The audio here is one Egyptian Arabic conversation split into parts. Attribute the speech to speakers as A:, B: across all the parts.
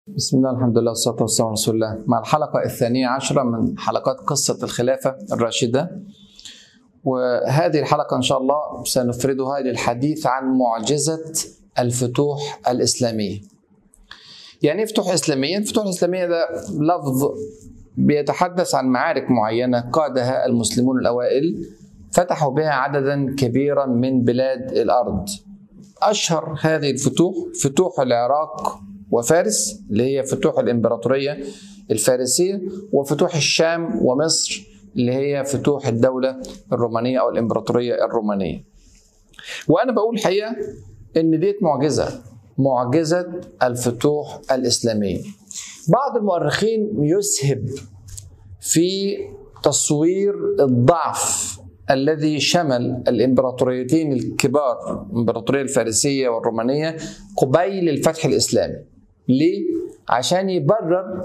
A: بسم الله الحمد لله والصلاة والسلام على رسول الله مع الحلقة الثانية عشرة من حلقات قصة الخلافة الراشدة وهذه الحلقة إن شاء الله سنفردها للحديث عن معجزة الفتوح الإسلامية يعني ايه فتوح إسلامية؟ الفتوح الإسلامية ده لفظ بيتحدث عن معارك معينة قادها المسلمون الأوائل فتحوا بها عددا كبيرا من بلاد الأرض أشهر هذه الفتوح فتوح العراق وفارس اللي هي فتوح الإمبراطورية الفارسية وفتوح الشام ومصر اللي هي فتوح الدولة الرومانية أو الإمبراطورية الرومانية وأنا بقول حقيقة إن ديت معجزة معجزة الفتوح الإسلامية بعض المؤرخين يسهب في تصوير الضعف الذي شمل الامبراطوريتين الكبار الامبراطوريه الفارسيه والرومانيه قبيل الفتح الاسلامي ليه عشان يبرر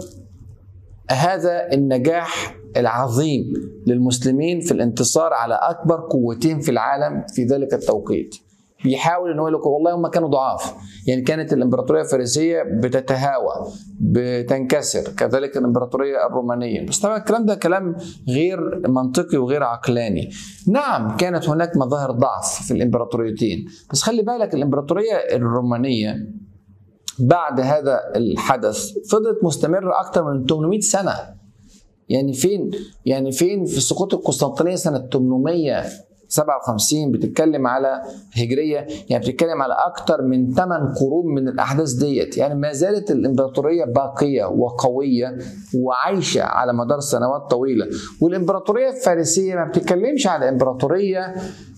A: هذا النجاح العظيم للمسلمين في الانتصار على اكبر قوتين في العالم في ذلك التوقيت بيحاول ان هو يقول والله هم كانوا ضعاف يعني كانت الامبراطوريه الفارسيه بتتهاوى بتنكسر كذلك الامبراطوريه الرومانيه بس طبعا الكلام ده كلام غير منطقي وغير عقلاني نعم كانت هناك مظاهر ضعف في الامبراطوريتين بس خلي بالك الامبراطوريه الرومانيه بعد هذا الحدث فضلت مستمره اكثر من 800 سنه يعني فين يعني فين في سقوط القسطنطينيه سنه 800 57 بتتكلم على هجرية يعني بتتكلم على أكتر من 8 قرون من الأحداث ديت يعني ما زالت الإمبراطورية باقية وقوية وعايشة على مدار سنوات طويلة والإمبراطورية الفارسية ما بتتكلمش على إمبراطورية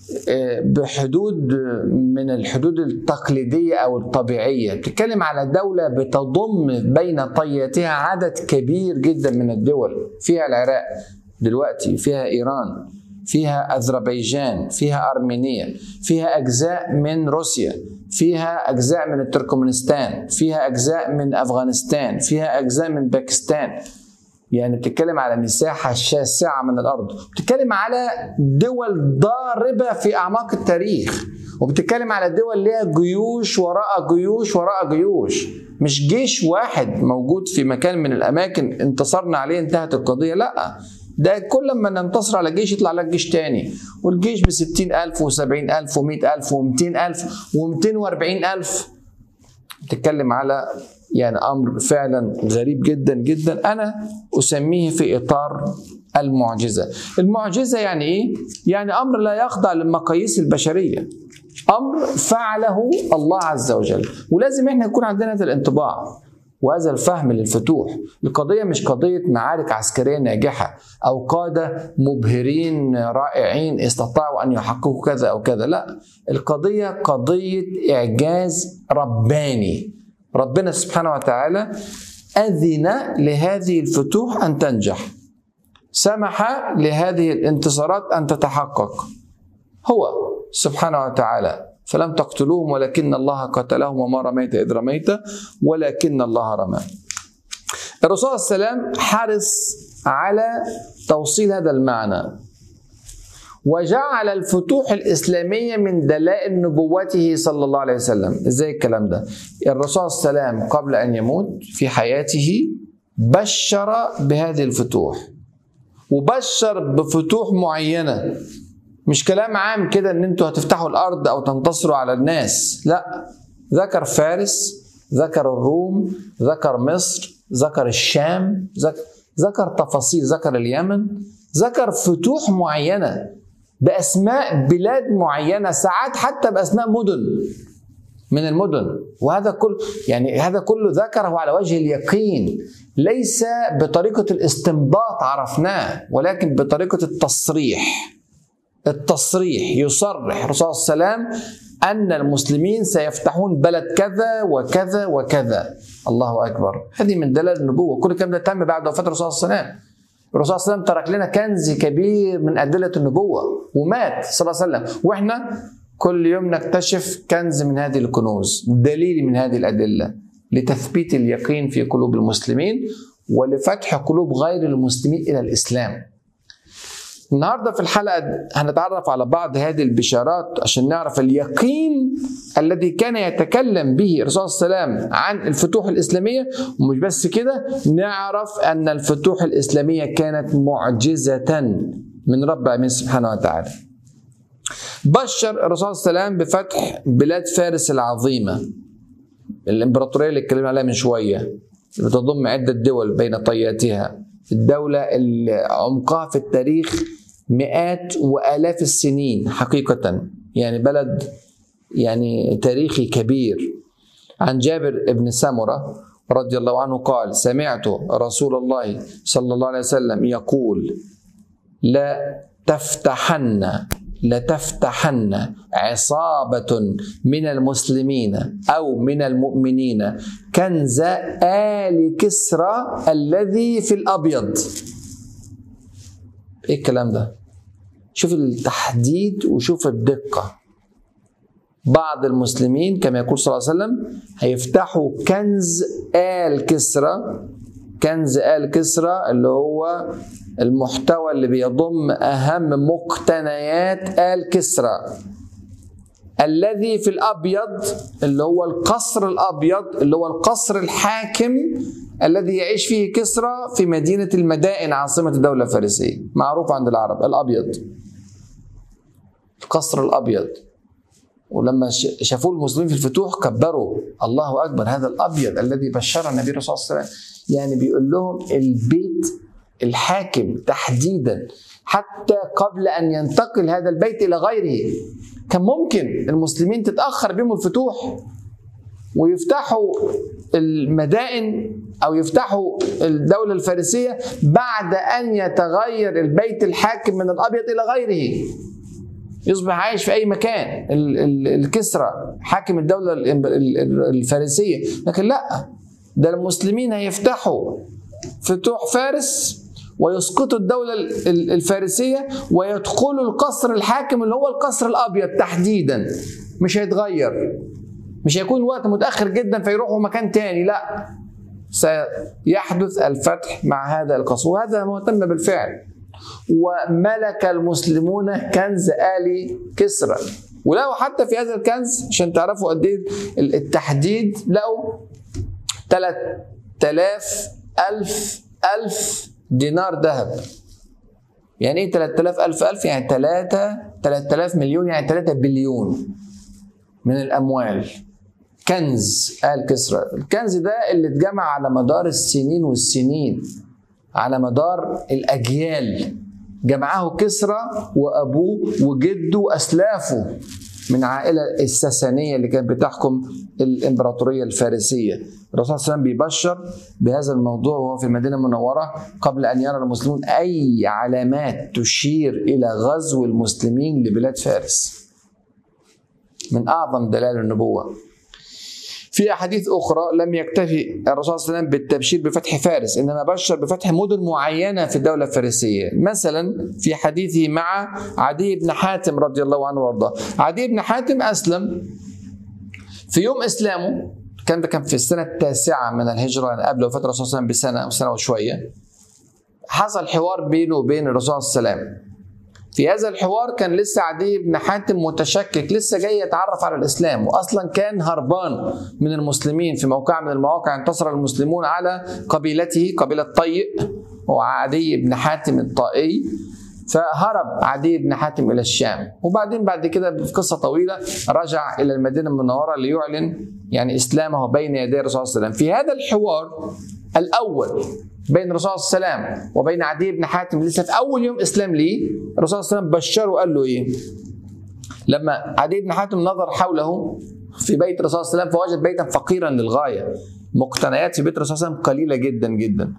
A: بحدود من الحدود التقليدية أو الطبيعية بتتكلم على دولة بتضم بين طياتها عدد كبير جدا من الدول فيها العراق دلوقتي فيها إيران فيها اذربيجان فيها ارمينيا فيها اجزاء من روسيا فيها اجزاء من التركمانستان فيها اجزاء من افغانستان فيها اجزاء من باكستان يعني بتتكلم على مساحة شاسعة من الأرض بتتكلم على دول ضاربة في أعماق التاريخ وبتتكلم على دول ليها جيوش وراء جيوش وراء جيوش مش جيش واحد موجود في مكان من الأماكن انتصرنا عليه انتهت القضية لأ ده كل ما ننتصر على جيش يطلع لك جيش تاني والجيش ب 60000 و70000 و100000 و200000 و240000 بتتكلم على يعني امر فعلا غريب جدا جدا انا اسميه في اطار المعجزه المعجزه يعني ايه يعني امر لا يخضع للمقاييس البشريه امر فعله الله عز وجل ولازم احنا يكون عندنا هذا الانطباع وهذا الفهم للفتوح القضية مش قضية معارك عسكرية ناجحة أو قادة مبهرين رائعين استطاعوا أن يحققوا كذا أو كذا لا القضية قضية إعجاز رباني ربنا سبحانه وتعالى أذن لهذه الفتوح أن تنجح سمح لهذه الانتصارات أن تتحقق هو سبحانه وتعالى فلم تقتلوهم ولكن الله قتلهم وما رميت إذ رميت ولكن الله رمى الرسول صلى الله عليه وسلم حرص على توصيل هذا المعنى وجعل الفتوح الإسلامية من دلائل نبوته صلى الله عليه وسلم إزاي الكلام ده الرسول صلى الله عليه وسلم قبل أن يموت في حياته بشر بهذه الفتوح وبشر بفتوح معينة مش كلام عام كده ان انتوا هتفتحوا الارض او تنتصروا على الناس لا ذكر فارس ذكر الروم ذكر مصر ذكر الشام ذكر, ذكر تفاصيل ذكر اليمن ذكر فتوح معينه باسماء بلاد معينه ساعات حتى باسماء مدن من المدن وهذا كل يعني هذا كله ذكره على وجه اليقين ليس بطريقه الاستنباط عرفناه ولكن بطريقه التصريح التصريح يصرح الرسول صلى الله عليه وسلم أن المسلمين سيفتحون بلد كذا وكذا وكذا الله أكبر هذه من دلائل النبوة كل الكلام ده تم بعد وفاة الرسول صلى الله عليه وسلم الرسول صلى الله عليه وسلم ترك لنا كنز كبير من أدلة النبوة ومات صلى الله عليه وسلم وإحنا كل يوم نكتشف كنز من هذه الكنوز دليل من هذه الأدلة لتثبيت اليقين في قلوب المسلمين ولفتح قلوب غير المسلمين إلى الإسلام النهارده في الحلقه هنتعرف على بعض هذه البشارات عشان نعرف اليقين الذي كان يتكلم به الرسول صلى الله عليه وسلم عن الفتوح الاسلاميه ومش بس كده نعرف ان الفتوح الاسلاميه كانت معجزه من رب العالمين سبحانه وتعالى. بشر الرسول صلى الله عليه وسلم بفتح بلاد فارس العظيمه الامبراطوريه اللي اتكلمنا عليها من شويه بتضم عده دول بين طياتها الدوله اللي عمقها في التاريخ مئات والاف السنين حقيقه يعني بلد يعني تاريخي كبير عن جابر بن سمره رضي الله عنه قال سمعت رسول الله صلى الله عليه وسلم يقول لا تفتحن لتفتحن عصابة من المسلمين أو من المؤمنين كنز آل كسرى الذي في الأبيض إيه الكلام ده؟ شوف التحديد وشوف الدقة بعض المسلمين كما يقول صلى الله عليه وسلم هيفتحوا كنز آل كسرى كنز آل كسرى اللي هو المحتوى اللي بيضم أهم مقتنيات آل كسرى الذي في الأبيض اللي هو القصر الأبيض اللي هو القصر الحاكم الذي يعيش فيه كسرى في مدينة المدائن عاصمة الدولة الفارسية معروف عند العرب الأبيض القصر الأبيض ولما شافوه المسلمين في الفتوح كبروا الله أكبر هذا الأبيض الذي بشر النبي صلى الله عليه وسلم يعني بيقول لهم البيت الحاكم تحديدا حتى قبل ان ينتقل هذا البيت الى غيره كان ممكن المسلمين تتاخر بهم الفتوح ويفتحوا المدائن او يفتحوا الدوله الفارسيه بعد ان يتغير البيت الحاكم من الابيض الى غيره يصبح عايش في اي مكان الكسرى حاكم الدوله الفارسيه لكن لا ده المسلمين هيفتحوا فتوح فارس ويسقطوا الدولة الفارسية ويدخلوا القصر الحاكم اللي هو القصر الأبيض تحديدا مش هيتغير مش هيكون وقت متأخر جدا فيروحوا مكان تاني لا سيحدث الفتح مع هذا القصر وهذا مهتم بالفعل وملك المسلمون كنز آل كسرى ولقوا حتى في هذا الكنز عشان تعرفوا قد ايه التحديد لقوا 3000 ألف ألف دينار ذهب يعني ايه 3000 ألف ألف يعني 3 3000 مليون يعني 3 بليون من الأموال كنز آل كسرى الكنز ده اللي اتجمع على مدار السنين والسنين على مدار الأجيال جمعه كسرى وأبوه وجده وأسلافه من عائلة الساسانية اللي كانت بتحكم الإمبراطورية الفارسية الرسول صلى الله عليه وسلم بيبشر بهذا الموضوع وهو في المدينة المنورة قبل أن يرى المسلمون أي علامات تشير إلى غزو المسلمين لبلاد فارس من أعظم دلائل النبوة في أحاديث أخرى لم يكتفي الرسول صلى الله عليه وسلم بالتبشير بفتح فارس إنما بشر بفتح مدن معينة في الدولة الفارسية مثلا في حديثه مع عدي بن حاتم رضي الله عنه وارضاه عدي بن حاتم أسلم في يوم إسلامه كان ده كان في السنة التاسعة من الهجرة يعني قبل وفاة الرسول صلى الله عليه وسلم بسنة أو سنة وشوية حصل حوار بينه وبين الرسول صلى الله عليه وسلم في هذا الحوار كان لسه عدي بن حاتم متشكك لسه جاي يتعرف على الاسلام واصلا كان هربان من المسلمين في موقع من المواقع انتصر المسلمون على قبيلته قبيله طيء وعدي بن حاتم الطائي فهرب عدي بن حاتم الى الشام وبعدين بعد كده في قصه طويله رجع الى المدينه المنوره ليعلن يعني اسلامه بين يدي الرسول صلى الله عليه وسلم في هذا الحوار الاول بين الرسول صلى الله عليه وسلم وبين عدي بن حاتم لسه في اول يوم اسلام ليه الرسول صلى الله عليه وسلم بشره وقال له ايه لما عدي بن حاتم نظر حوله في بيت الرسول صلى الله عليه وسلم فوجد بيتا فقيرا للغايه مقتنيات في بيت الرسول صلى الله عليه وسلم قليله جدا جدا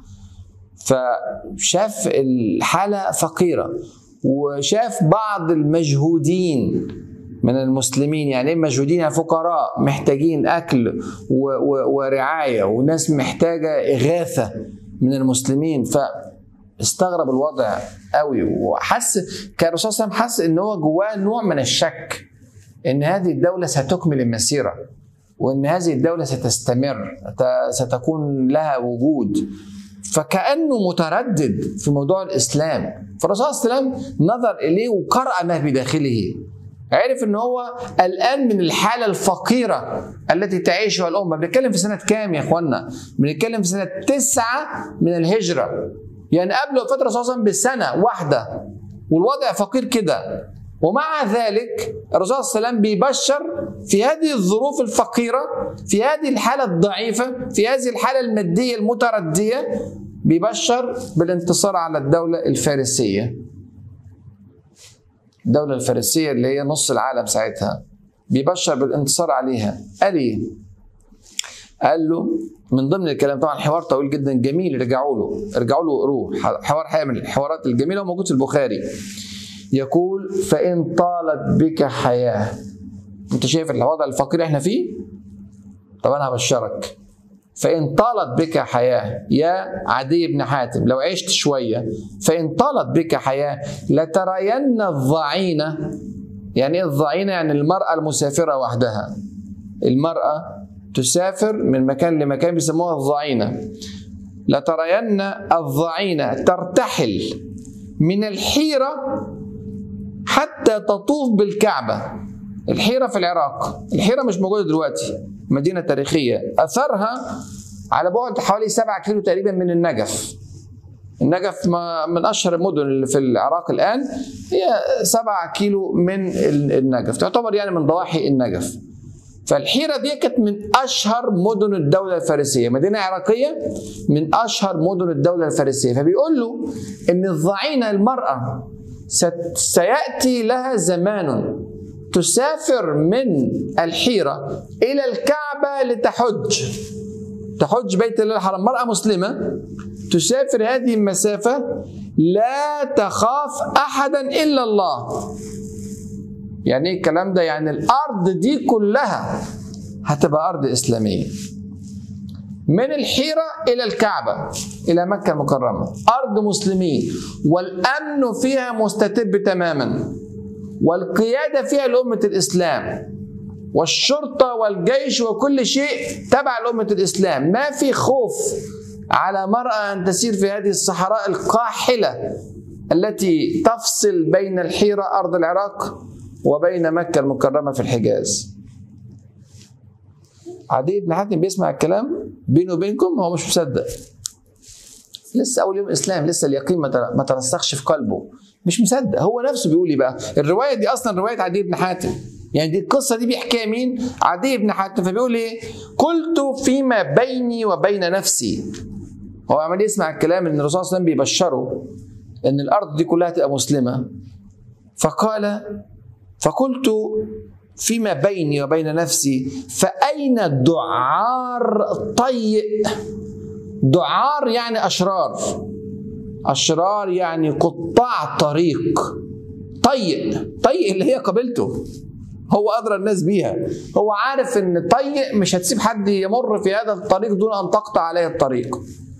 A: فشاف الحاله فقيره وشاف بعض المجهودين من المسلمين يعني ايه مجهودين يعني فقراء محتاجين اكل و و ورعايه وناس محتاجه اغاثه من المسلمين فاستغرب الوضع قوي وحس كان الرسول صلى الله عليه وسلم حس ان هو جواه نوع من الشك ان هذه الدوله ستكمل المسيره وان هذه الدوله ستستمر ستكون لها وجود فكأنه متردد في موضوع الإسلام فالرسول صلى الله عليه وسلم نظر إليه وقرأ ما بداخله عرف ان هو الان من الحاله الفقيره التي تعيشها الامه بنتكلم في سنه كام يا اخوانا بنتكلم في سنه تسعة من الهجره يعني قبل وفاه الرسول صلى الله عليه وسلم بسنه واحده والوضع فقير كده ومع ذلك الرسول صلى الله عليه وسلم بيبشر في هذه الظروف الفقيرة في هذه الحالة الضعيفة في هذه الحالة المادية المتردية بيبشر بالانتصار على الدولة الفارسية الدولة الفارسية اللي هي نص العالم ساعتها بيبشر بالانتصار عليها قال ايه؟ قال له من ضمن الكلام طبعا حوار طويل جدا جميل رجعوا له ارجعوا له وقروه حوار حقيقة من الحوارات الجميلة وموجود في البخاري يقول فإن طالت بك حياة انت شايف الوضع الفقير احنا فيه طب انا هبشرك فإن طالت بك حياة يا عدي بن حاتم لو عشت شوية فإن طالت بك حياة لترين الضعينة يعني ايه الضعينة يعني المرأة المسافرة وحدها المرأة تسافر من مكان لمكان بيسموها الضعينة لترين الضعينة ترتحل من الحيرة حتى تطوف بالكعبة الحيرة في العراق الحيرة مش موجودة دلوقتي مدينة تاريخية أثرها على بعد حوالي 7 كيلو تقريبا من النجف النجف من أشهر المدن اللي في العراق الآن هي 7 كيلو من النجف تعتبر يعني من ضواحي النجف فالحيرة دي كانت من أشهر مدن الدولة الفارسية مدينة عراقية من أشهر مدن الدولة الفارسية فبيقول له إن الضعينة المرأة سيأتي لها زمان تسافر من الحيرة إلى الكعبة لتحج تحج بيت الله الحرام مرأة مسلمة تسافر هذه المسافة لا تخاف أحدا إلا الله يعني ايه الكلام ده يعني الأرض دي كلها هتبقى أرض إسلامية من الحيرة إلى الكعبة إلى مكة المكرمة أرض مسلمين والأمن فيها مستتب تماما والقيادة فيها لأمة الإسلام والشرطة والجيش وكل شيء تبع لأمة الإسلام ما في خوف على مرأة أن تسير في هذه الصحراء القاحلة التي تفصل بين الحيرة أرض العراق وبين مكة المكرمة في الحجاز عدي بن حاتم بيسمع الكلام بينه وبينكم هو مش مصدق لسه اول يوم اسلام لسه اليقين ما ترسخش في قلبه مش مصدق هو نفسه بيقول ايه بقى الروايه دي اصلا روايه عدي بن حاتم يعني دي القصه دي بيحكيها مين عدي بن حاتم فبيقول ايه قلت فيما بيني وبين نفسي هو عمال يسمع الكلام ان الرسول صلى الله عليه وسلم بيبشره ان الارض دي كلها تبقى مسلمه فقال فقلت فيما بيني وبين نفسي فأين دعار طيء دعار يعني أشرار أشرار يعني قطاع طريق طيء طيء اللي هي قبيلته هو أدرى الناس بيها هو عارف إن طيء مش هتسيب حد يمر في هذا الطريق دون أن تقطع عليه الطريق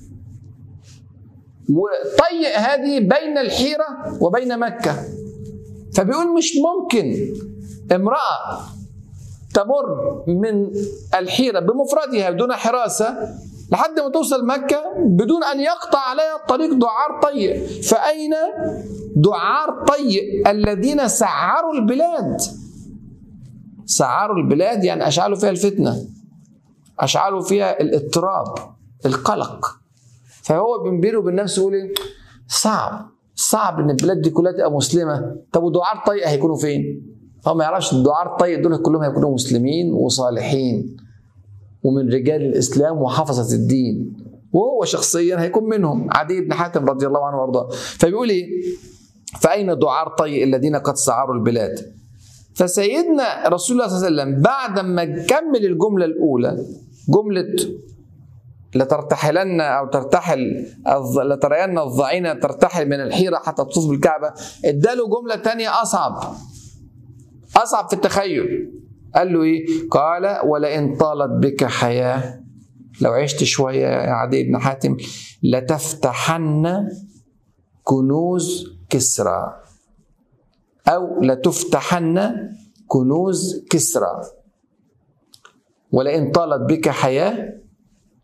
A: وطيء هذه بين الحيرة وبين مكة فبيقول مش ممكن امرأة تمر من الحيرة بمفردها بدون حراسة لحد ما توصل مكة بدون أن يقطع عليها الطريق دعار طيء فأين دعار طيء الذين سعروا البلاد سعروا البلاد يعني أشعلوا فيها الفتنة أشعلوا فيها الاضطراب القلق فهو بينه وبين نفسه يقول صعب صعب ان البلاد دي كلها تبقى مسلمه طب ودعار طيء هيكونوا فين؟ هو ما يعرفش الدعاة الطيب دول كلهم هيكونوا مسلمين وصالحين ومن رجال الاسلام وحفظه الدين وهو شخصيا هيكون منهم عدي بن حاتم رضي الله عنه وارضاه فبيقول ايه فاين دعار طي الذين قد سعروا البلاد فسيدنا رسول الله صلى الله عليه وسلم بعد ما كمل الجمله الاولى جمله لترتحلن او ترتحل لترين الضعينه ترتحل من الحيره حتى تطوف بالكعبه اداله جمله تانية اصعب اصعب في التخيل قال له ايه قال ولئن طالت بك حياه لو عشت شويه يا عدي بن حاتم لتفتحن كنوز كسرى او لتفتحن كنوز كسرى ولئن طالت بك حياه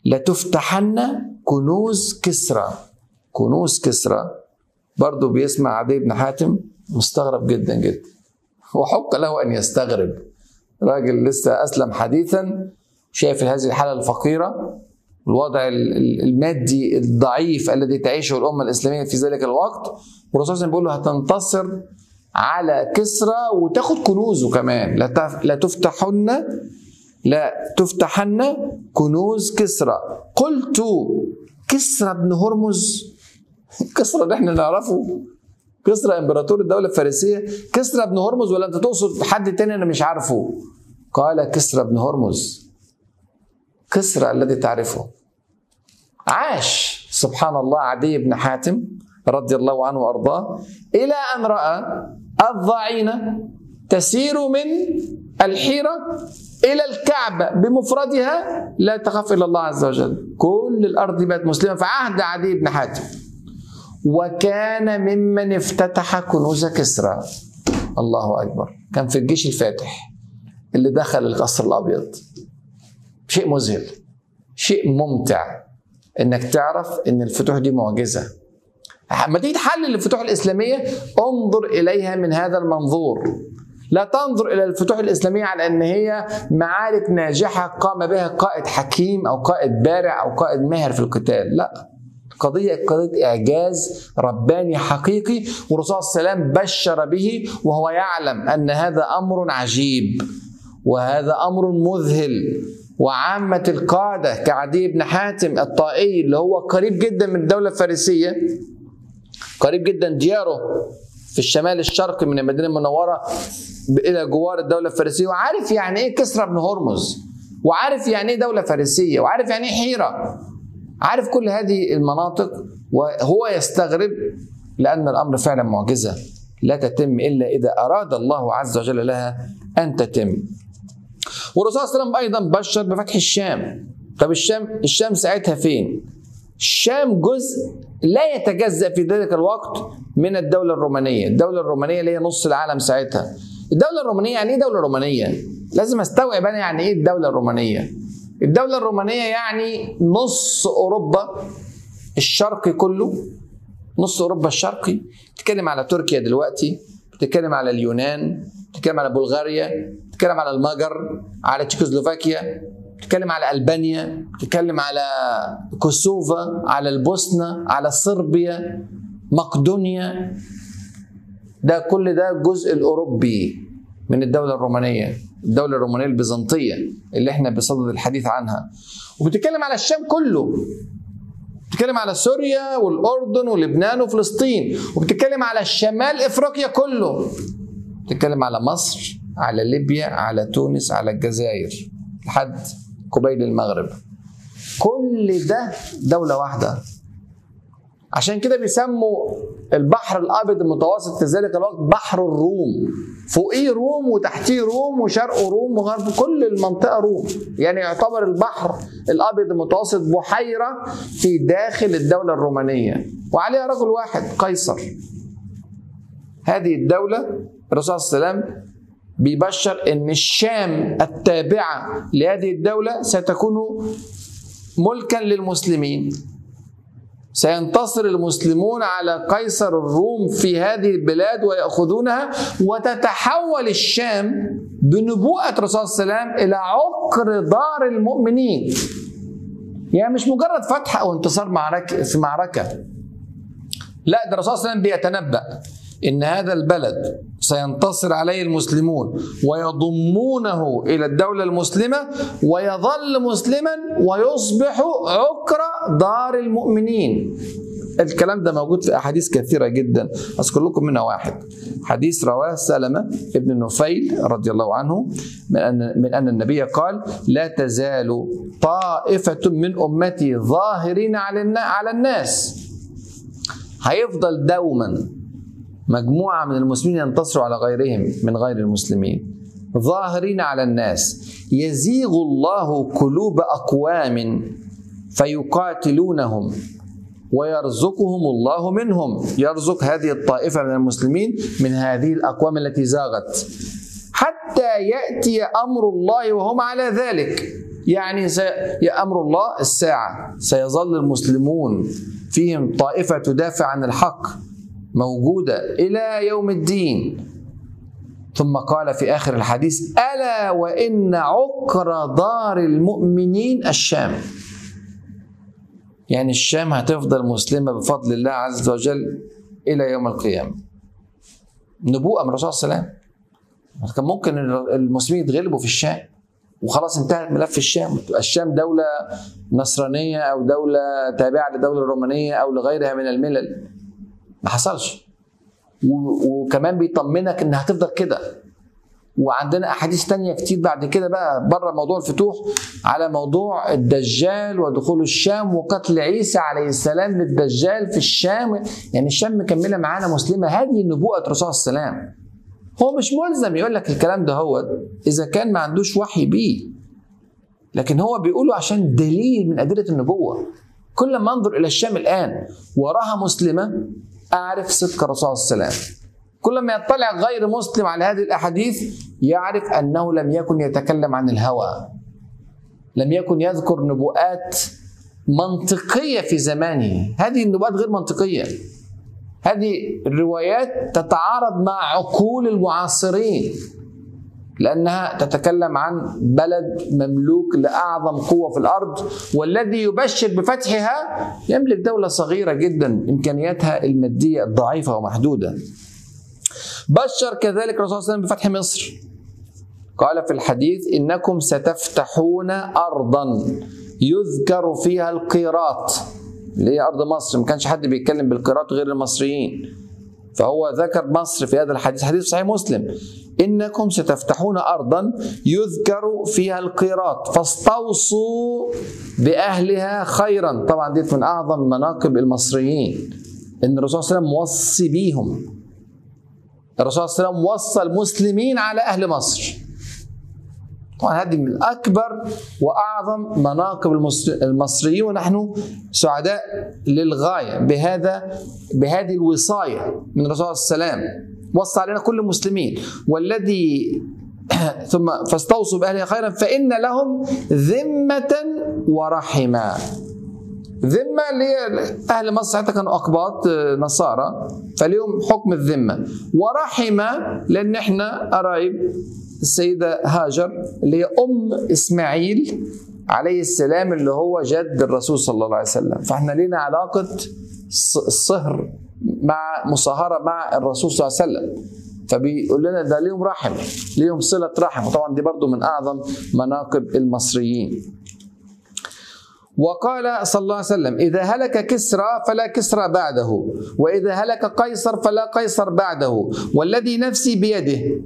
A: لتفتحن كنوز كسرى كنوز كسرى برضه بيسمع عدي بن حاتم مستغرب جدا جدا وحق له ان يستغرب راجل لسه اسلم حديثا شايف هذه الحاله الفقيره الوضع المادي الضعيف الذي تعيشه الامه الاسلاميه في ذلك الوقت والرسول صلى الله عليه وسلم بيقول له هتنتصر على كسرى وتاخد كنوزه كمان لا تفتحن لا تفتحن كنوز كسرى قلت كسرى بن هرمز كسرى اللي احنا نعرفه كسرى امبراطور الدوله الفارسيه كسرى بن هرمز ولا انت تقصد حد تاني انا مش عارفه قال كسرى بن هرمز كسرى الذي تعرفه عاش سبحان الله عدي بن حاتم رضي الله عنه وارضاه الى ان راى الضعينه تسير من الحيره الى الكعبه بمفردها لا تخاف الا الله عز وجل كل الارض بقت مسلمه في عهد عدي بن حاتم وكان ممن افتتح كنوز كسرى الله اكبر كان في الجيش الفاتح اللي دخل القصر الابيض شيء مذهل شيء ممتع انك تعرف ان الفتوح دي معجزه لما تيجي تحلل الفتوح الاسلاميه انظر اليها من هذا المنظور لا تنظر الى الفتوح الاسلاميه على ان هي معارك ناجحه قام بها قائد حكيم او قائد بارع او قائد ماهر في القتال لا قضية قضية إعجاز رباني حقيقي والرسول صلى الله عليه وسلم بشر به وهو يعلم أن هذا أمر عجيب وهذا أمر مذهل وعامة القادة كعدي بن حاتم الطائي اللي هو قريب جدا من الدولة الفارسية قريب جدا دياره في الشمال الشرقي من المدينة المنورة إلى جوار الدولة الفارسية وعارف يعني إيه كسرى بن هرمز وعارف يعني إيه دولة فارسية وعارف يعني إيه حيرة عارف كل هذه المناطق وهو يستغرب لأن الأمر فعلا معجزة لا تتم إلا إذا أراد الله عز وجل لها أن تتم والرسول صلى الله عليه وسلم ايضا بشر بفتح الشام طب الشام الشام ساعتها فين الشام جزء لا يتجزا في ذلك الوقت من الدوله الرومانيه الدوله الرومانيه اللي هي نص العالم ساعتها الدوله الرومانيه يعني ايه دوله رومانيه لازم استوعب انا يعني ايه الدوله الرومانيه الدوله الرومانيه يعني نص اوروبا الشرقي كله نص اوروبا الشرقي بتتكلم على تركيا دلوقتي بتتكلم على اليونان بتتكلم على بلغاريا بتتكلم على المجر على تشيكوسلوفاكيا بتتكلم على البانيا بتتكلم على كوسوفا على البوسنه على صربيا مقدونيا ده كل ده الجزء الاوروبي من الدوله الرومانيه الدوله الرومانيه البيزنطيه اللي احنا بصدد الحديث عنها وبتتكلم على الشام كله بتتكلم على سوريا والاردن ولبنان وفلسطين وبتتكلم على شمال افريقيا كله بتتكلم على مصر على ليبيا على تونس على الجزائر لحد قبيل المغرب كل ده دولة واحدة عشان كده بيسموا البحر الابيض المتوسط في ذلك الوقت بحر الروم فوقيه روم وتحتيه روم وشرقه روم وغربه كل المنطقه روم يعني يعتبر البحر الابيض المتوسط بحيره في داخل الدوله الرومانيه وعليها رجل واحد قيصر هذه الدوله الرسول صلى الله عليه وسلم بيبشر ان الشام التابعه لهذه الدوله ستكون ملكا للمسلمين سينتصر المسلمون على قيصر الروم في هذه البلاد ويأخذونها وتتحول الشام بنبوءة الرسول صلى الله عليه وسلم إلى عقر دار المؤمنين يعني مش مجرد فتح أو انتصار معركة في معركة لا ده الرسول صلى الله عليه وسلم بيتنبأ ان هذا البلد سينتصر عليه المسلمون ويضمونه الى الدوله المسلمه ويظل مسلما ويصبح عكر دار المؤمنين الكلام ده موجود في احاديث كثيره جدا اذكر لكم منها واحد حديث رواه سلمه ابن نفيل رضي الله عنه من ان من ان النبي قال لا تزال طائفه من امتي ظاهرين على على الناس هيفضل دوما مجموعة من المسلمين ينتصروا على غيرهم من غير المسلمين ظاهرين على الناس يزيغ الله قلوب أقوام فيقاتلونهم ويرزقهم الله منهم يرزق هذه الطائفة من المسلمين من هذه الأقوام التي زاغت حتى يأتي أمر الله وهم على ذلك يعني يا أمر الله الساعة سيظل المسلمون فيهم طائفة تدافع عن الحق موجودة إلى يوم الدين ثم قال في آخر الحديث ألا وإن عقر دار المؤمنين الشام يعني الشام هتفضل مسلمة بفضل الله عز وجل إلى يوم القيامة نبوءة من الرسول صلى الله عليه وسلم كان ممكن المسلمين يتغلبوا في الشام وخلاص انتهت ملف الشام الشام دولة نصرانية أو دولة تابعة للدولة الرومانية أو لغيرها من الملل ما حصلش وكمان بيطمنك انها هتفضل كده وعندنا احاديث تانية كتير بعد كده بقى بره موضوع الفتوح على موضوع الدجال ودخول الشام وقتل عيسى عليه السلام للدجال في الشام يعني الشام مكمله معانا مسلمه هذه نبوءه الرسول صلى الله عليه وسلم هو مش ملزم يقول لك الكلام ده هو اذا كان ما عندوش وحي بيه لكن هو بيقوله عشان دليل من ادله النبوه كل ما انظر الى الشام الان وراها مسلمه اعرف صدق الرسول صلى الله عليه وسلم كل ما يطلع غير مسلم على هذه الاحاديث يعرف انه لم يكن يتكلم عن الهوى لم يكن يذكر نبوءات منطقيه في زمانه هذه النبوءات غير منطقيه هذه الروايات تتعارض مع عقول المعاصرين لأنها تتكلم عن بلد مملوك لأعظم قوة في الأرض والذي يبشر بفتحها يملك دولة صغيرة جدا إمكانياتها المادية ضعيفة ومحدودة بشر كذلك الرسول صلى الله عليه وسلم بفتح مصر قال في الحديث إنكم ستفتحون أرضا يذكر فيها القيراط اللي هي أرض مصر ما كانش حد بيتكلم بالقيراط غير المصريين فهو ذكر مصر في هذا الحديث حديث صحيح مسلم إنكم ستفتحون أرضا يذكر فيها القيراط فاستوصوا بأهلها خيرا طبعا دي من أعظم مناقب المصريين إن الرسول صلى الله عليه وسلم وصي بيهم الرسول صلى الله عليه وسلم وصى المسلمين على أهل مصر طبعا هذه من أكبر وأعظم مناقب المصريين ونحن سعداء للغاية بهذا بهذه الوصاية من الرسول صلى الله عليه وسلم وصى علينا كل المسلمين والذي ثم فاستوصوا بأهلها خيرا فإن لهم ذمة ورحمة ذمة اللي هي أهل مصر ساعتها كانوا أقباط نصارى فليهم حكم الذمة ورحمة لأن إحنا قرايب السيدة هاجر اللي هي أم إسماعيل عليه السلام اللي هو جد الرسول صلى الله عليه وسلم فإحنا لنا علاقة الصهر مع مصاهرة مع الرسول صلى الله عليه وسلم فبيقول لنا ده ليهم رحم ليهم صلة رحم وطبعا دي برضو من أعظم مناقب المصريين وقال صلى الله عليه وسلم إذا هلك كسرى فلا كسرى بعده وإذا هلك قيصر فلا قيصر بعده والذي نفسي بيده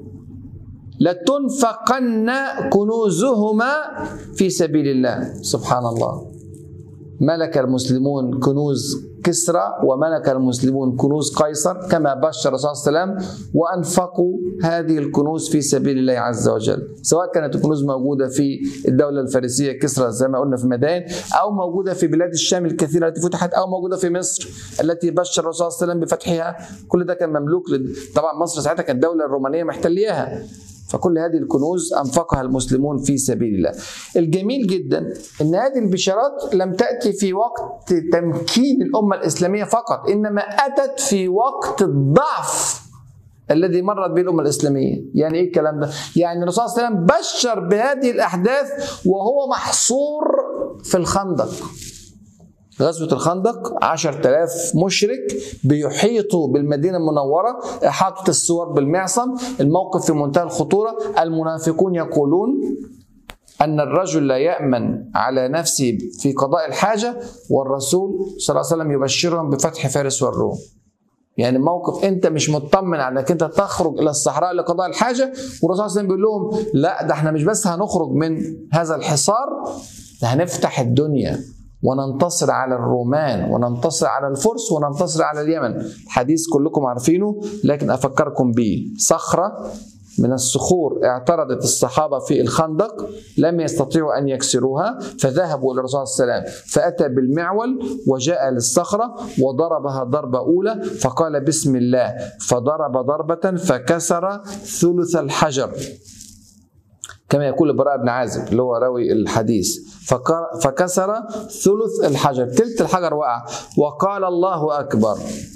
A: لتنفقن كنوزهما في سبيل الله سبحان الله ملك المسلمون كنوز كسرى وملك المسلمون كنوز قيصر كما بشر الرسول صلى الله عليه وسلم وانفقوا هذه الكنوز في سبيل الله عز وجل سواء كانت الكنوز موجوده في الدوله الفارسيه كسرى زي ما قلنا في مدائن او موجوده في بلاد الشام الكثيره التي فتحت او موجوده في مصر التي بشر الرسول صلى الله عليه وسلم بفتحها كل ده كان مملوك لد... طبعا مصر ساعتها كانت الدوله الرومانيه محتلياها فكل هذه الكنوز انفقها المسلمون في سبيل الله. الجميل جدا ان هذه البشارات لم تاتي في وقت تمكين الامه الاسلاميه فقط، انما اتت في وقت الضعف الذي مرت به الامه الاسلاميه، يعني ايه الكلام ده؟ يعني الرسول صلى الله عليه وسلم بشر بهذه الاحداث وهو محصور في الخندق. غزوة الخندق 10000 مشرك بيحيطوا بالمدينة المنورة إحاطة السور بالمعصم الموقف في منتهى الخطورة المنافقون يقولون أن الرجل لا يأمن على نفسه في قضاء الحاجة والرسول صلى الله عليه وسلم يبشرهم بفتح فارس والروم يعني موقف انت مش مطمن على انك انت تخرج الى الصحراء لقضاء الحاجه والرسول صلى الله عليه وسلم بيقول لهم لا ده احنا مش بس هنخرج من هذا الحصار ده هنفتح الدنيا وننتصر على الرومان وننتصر على الفرس وننتصر على اليمن حديث كلكم عارفينه لكن أفكركم به صخرة من الصخور اعترضت الصحابة في الخندق لم يستطيعوا أن يكسروها فذهبوا إلى الرسول صلى الله عليه وسلم فأتى بالمعول وجاء للصخرة وضربها ضربة أولى فقال بسم الله فضرب ضربة فكسر ثلث الحجر كما يقول البراء بن عازب اللي هو راوي الحديث فك- فكسر ثلث الحجر تلت الحجر وقع وقال الله أكبر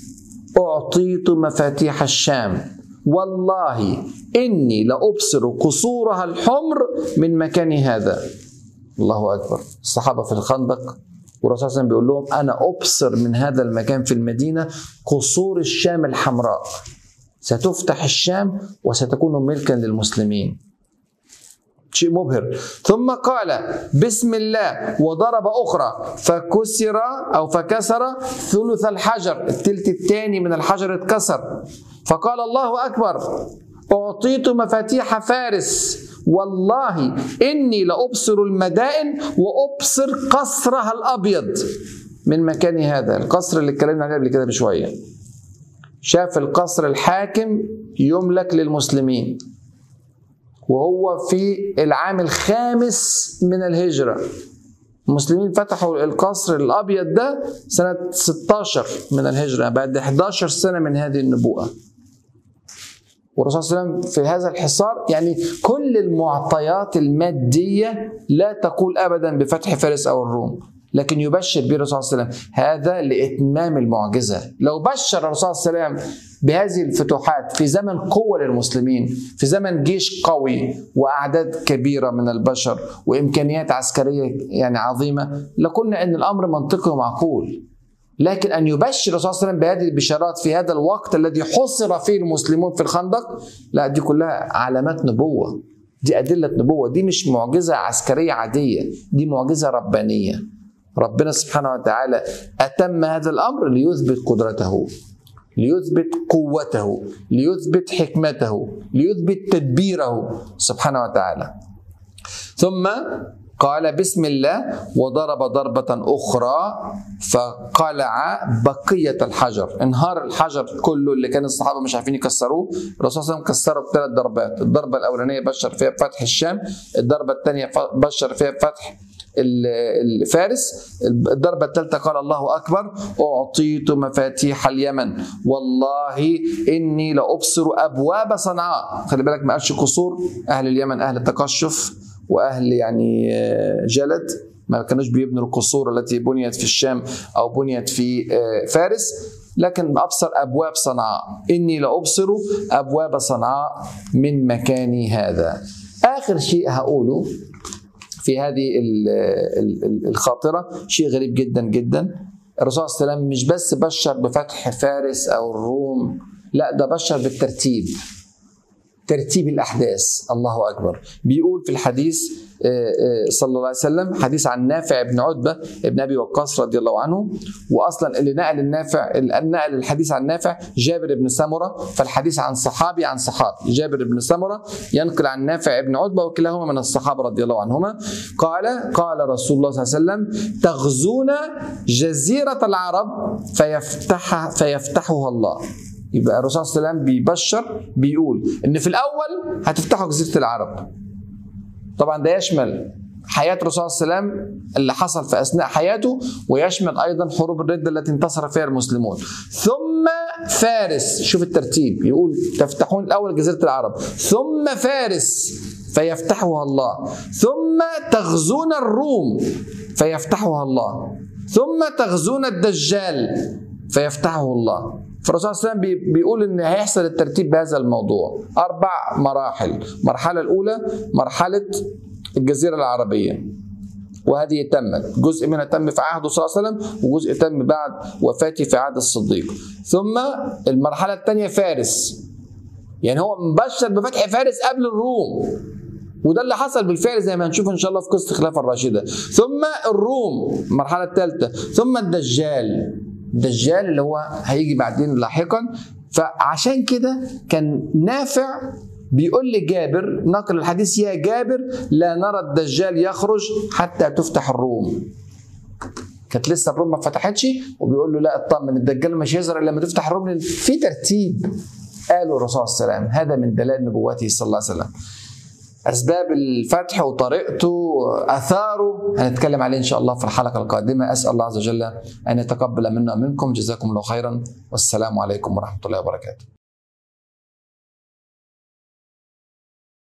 A: أعطيت مفاتيح الشام والله إني لأبصر قصورها الحمر من مكان هذا الله أكبر الصحابة في الخندق والرسول صلى الله عليه وسلم بيقول لهم أنا أبصر من هذا المكان في المدينة قصور الشام الحمراء ستفتح الشام وستكون ملكا للمسلمين شيء مبهر ثم قال بسم الله وضرب أخرى فكسر أو فكسر ثلث الحجر التلت الثاني من الحجر اتكسر فقال الله أكبر أعطيت مفاتيح فارس والله إني لأبصر المدائن وأبصر قصرها الأبيض من مكان هذا القصر اللي اتكلمنا عليه قبل كده بشوية شاف القصر الحاكم يملك للمسلمين وهو في العام الخامس من الهجرة المسلمين فتحوا القصر الأبيض ده سنة 16 من الهجرة بعد 11 سنة من هذه النبوءة والرسول صلى الله عليه وسلم في هذا الحصار يعني كل المعطيات المادية لا تقول أبدا بفتح فارس أو الروم لكن يبشر به الرسول صلى الله عليه وسلم هذا لإتمام المعجزة لو بشر الرسول صلى الله عليه وسلم بهذه الفتوحات في زمن قوة للمسلمين في زمن جيش قوي وأعداد كبيرة من البشر وإمكانيات عسكرية يعني عظيمة لقلنا أن الأمر منطقي ومعقول لكن أن يبشر الرسول صلى الله عليه وسلم بهذه البشارات في هذا الوقت الذي حصر فيه المسلمون في الخندق لا دي كلها علامات نبوة دي أدلة نبوة دي مش معجزة عسكرية عادية دي معجزة ربانية ربنا سبحانه وتعالى أتم هذا الأمر ليثبت قدرته ليثبت قوته ليثبت حكمته ليثبت تدبيره سبحانه وتعالى ثم قال بسم الله وضرب ضربة أخرى فقلع بقية الحجر انهار الحجر كله اللي كان الصحابة مش عارفين يكسروه الرسول صلى الله عليه وسلم كسره بثلاث ضربات الضربة الأولانية بشر فيها بفتح الشام الضربة الثانية بشر فيها بفتح الفارس الضربة الثالثة قال الله أكبر أعطيت مفاتيح اليمن والله إني لأبصر أبواب صنعاء خلي بالك ما قالش قصور أهل اليمن أهل التقشف وأهل يعني جلد ما كانوش بيبنوا القصور التي بنيت في الشام أو بنيت في فارس لكن أبصر أبواب صنعاء إني لأبصر أبواب صنعاء من مكاني هذا آخر شيء هقوله في هذه الخاطره شيء غريب جدا جدا الرسول صلى الله عليه وسلم مش بس بشر بفتح فارس او الروم لا ده بشر بالترتيب ترتيب الاحداث الله اكبر بيقول في الحديث صلى الله عليه وسلم حديث عن نافع بن عتبه ابن ابي وقاص رضي الله عنه واصلا اللي نقل النافع اللي نقل الحديث عن نافع جابر بن سمره فالحديث عن صحابي عن صحابي جابر بن سمره ينقل عن نافع بن عتبه وكلاهما من الصحابه رضي الله عنهما قال قال رسول الله صلى الله عليه وسلم تغزون جزيره العرب فيفتح فيفتحها الله يبقى الرسول صلى الله عليه وسلم بيبشر بيقول ان في الاول هتفتحوا جزيره العرب طبعا ده يشمل حياة الرسول صلى الله عليه وسلم اللي حصل في أثناء حياته ويشمل أيضا حروب الردة التي انتصر فيها المسلمون ثم فارس شوف الترتيب يقول تفتحون الأول جزيرة العرب ثم فارس فيفتحها الله ثم تغزون الروم فيفتحها الله ثم تغزون الدجال فيفتحه الله فالرسول صلى الله عليه وسلم بيقول ان هيحصل الترتيب بهذا الموضوع اربع مراحل المرحله الاولى مرحله الجزيره العربيه وهذه تمت جزء منها تم في عهده صلى الله عليه وسلم وجزء تم بعد وفاته في عهد الصديق ثم المرحله الثانيه فارس يعني هو مبشر بفتح فارس قبل الروم وده اللي حصل بالفعل زي ما هنشوف ان شاء الله في قصه الخلافه الراشده ثم الروم المرحله الثالثه ثم الدجال الدجال اللي هو هيجي بعدين لاحقا فعشان كده كان نافع بيقول لجابر نقل الحديث يا جابر لا نرى الدجال يخرج حتى تفتح الروم كانت لسه الروم ما فتحتش وبيقول له لا اطمن الدجال مش هيظهر الا لما تفتح الروم في ترتيب قالوا الرسول صلى الله عليه وسلم هذا من دلائل نبوته صلى الله عليه وسلم اسباب الفتح وطريقته اثاره هنتكلم عليه ان شاء الله في الحلقه القادمه اسال الله عز وجل ان يتقبل منا ومنكم جزاكم الله خيرا والسلام عليكم ورحمه الله وبركاته